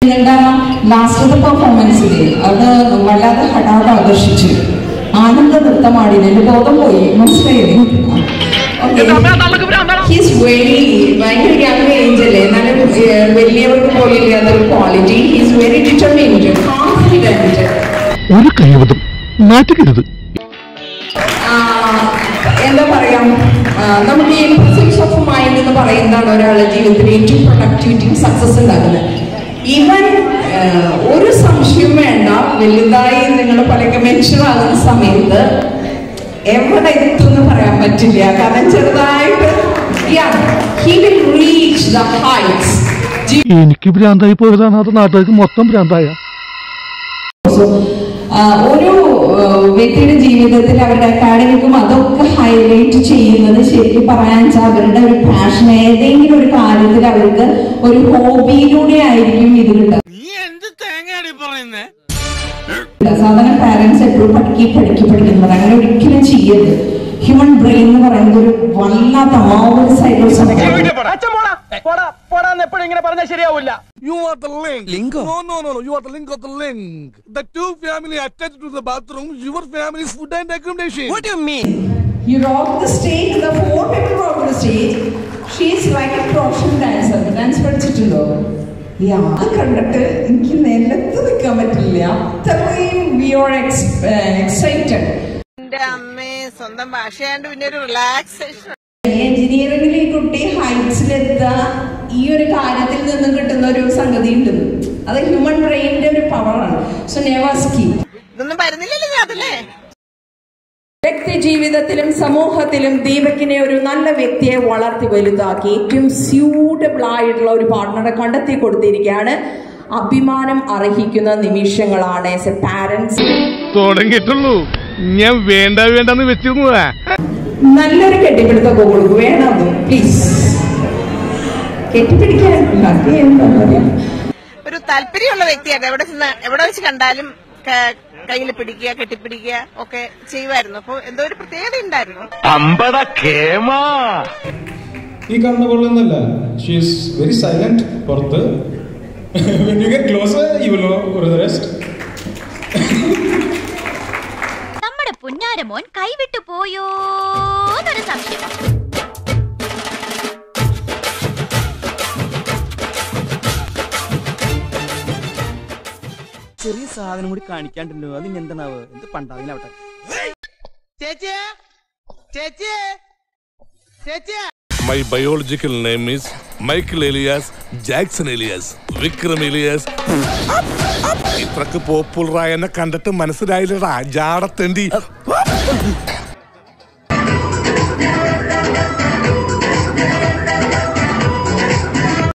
ലാസ്റ്റത്തെ പെർഫോമൻസിൽ അത് വല്ലാതെ ഹഠാത് ആകർഷിച്ചു ആനന്ദ നൃത്തമാടി എന്റെ ബോധം പോയി മനസ്സിലായില്ലേ ഹീസ് വെരി ഭയങ്കര യങ് ഏജ് അല്ലേ എന്നാലും ഏഹ്, വലിയവർക്ക് പോലില്ല അതൊരു quality he's very determined confident ഒരു കൈവതം നാറ്റുകരുത് എന്താ പറയാ ആ, നമുക്ക് ഈ പ്രസൻസ് ഓഫ് മൈൻഡ് എന്ന് പറയുന്നതാണ് ഒരാളുടെ ജീവിതത്തിൽ ഏറ്റവും പ്രൊഡക്ടിവിറ്റിയും സക്സസ് ഉണ്ടാക്കുന്നത് ഈവൻ ഒരു സംശയം വേണ്ട വലുതായി നിങ്ങൾ പലക്കെ മെൻഷനാകുന്ന സമയത്ത് എവിടെ എത്തുമെന്ന് പറയാൻ പറ്റില്ല കാരണം ചെറുതായിട്ട് he will reach the heights എനിക്ക് ഭ്രാന്തായി പോയതാണ് അത് നാട്ടുകാർക്ക് മൊത്തം ഭ്രാന്തായ ആ, ഒരു ആ, വ്യക്തിയുടെ ജീവിതത്തിൽ അവരുടെ അക്കാഡമിക്കും അതൊക്കെ ഹൈലൈറ്റ് ചെയ്യുന്നത് ശരിക്കും പറയാൻ വെച്ചാൽ അവരുടെ ഒരു പാഷൻ ഏതെങ്കിലും ഒരു കാര്യത്തിൽ അവർക്ക് ഒരു ഹോബിയിലൂടെ ആയിരിക്കും ഇത് കിട്ടുക സാധാരണ പാരന്റ്സ് എപ്പോഴും പഠിക്കി പഠിക്കി പഠിക്കുന്നത് അങ്ങനെ ഒരിക്കലും ചെയ്യരുത് ഹ്യൂമൻ ബ്രെയിൻ എന്ന് പറയുന്നത് ഒരു വല്ലാത്ത മാവൽസ് ആയിട്ടുള്ള സംഭവം You are the link. Lingo? No, no, no, no. You are the link of the link. The two family attached to the bathroom. Your family's food and accommodation. What do you mean? You rock the stage, the four people rock the stage. She is like a professional dancer. Dance പഠിച്ചിട്ടുണ്ടോ Yeah, അത് കണ്ടിട്ട് എനിക്ക് നിലത്ത് നിൽക്കാൻ പറ്റില്ല അത്രയും V R excited എന്റെ അമ്മേ സ്വന്തം ഭാഷയാണ്ട് പിന്നെ ഒരു റിലാക്സേഷൻ എഞ്ചിനീയറിംഗിൽ ഈ കുട്ടി ഹൈറ്റ്സിലെത്തുക ഈ ഒരു കാര്യത്തിൽ നിന്നും കിട്ടുന്ന ഒരു സംഗതി ഉണ്ട് അത് ഹ്യൂമൻ ബ്രെയിനിന്റെ ഒരു പവറാണ് സോ നെവാസ്കി ഇതൊന്നും വരുന്നില്ലല്ലോ ഞാൻ അതല്ലേ വ്യക്തി ജീവിതത്തിലും സമൂഹത്തിലും ദീപകിനെ ഒരു നല്ല വ്യക്തിയെ വളർത്തി വലുതാക്കി ഏറ്റവും സ്യൂട്ടബിൾ ആയിട്ടുള്ള ഒരു പാർട്ട്ണറെ കണ്ടെത്തി കൊടുത്തിരിക്കുകയാണ് അഭിമാനം അർഹിക്കുന്ന നിമിഷങ്ങളാണ് ആസ് എ പാരന്റ്സ് തുടങ്ങിയിട്ടുള്ളൂ ഞാൻ വേണ്ട വേണ്ടെന്ന് വെച്ചിരുന്നതാ നല്ലൊരു കെട്ടിപ്പിടുത്തൊക്കെ കൊടുക്കും വേണം പ്ലീസ് കെട്ടിപ്പിടിക്കാൻ ബാക്കി എന്താ പറയാ ഒരു താല്പര്യമുള്ള വ്യക്തിയാണ് എവിടെ ചെന്ന് എവിടെ വെച്ച് കണ്ടാലും കയ്യിൽ പിടിക്കുക കെട്ടിപ്പിടിക്കുക ഒക്കെ ചെയ്യുമായിരുന്നു അപ്പൊ എന്തോ ഒരു പ്രത്യേകത ഉണ്ടായിരുന്നു അമ്പട കേമാ ഈ കാണുന്ന പോലൊന്നല്ല ഷീ ഈസ് വെരി സൈലന്റ് പുറത്ത് when you get close you will know the rest നമ്മുടെ പുന്നാരമോൻ കൈവിട്ടു പോയോ എന്നൊരു സംശയം ചെറിയ സാധനം കൂടി കാണിക്കാണ്ടല്ലോ അത് ഇനി എന്താണാവ് എന്ത് പണ്ടാവില്ലാവട്ടെ ചേച്ചിയെ ചേച്ചിയെ ചേച്ചിയെ My biological name is Michael Elias Jackson Elias Vikram Elias ഇത്രക്ക് പോപ്പുലറായ എന്നെ കണ്ടിട്ട് മനസ്സിലായില്ലടാ ജാടത്തേണ്ടി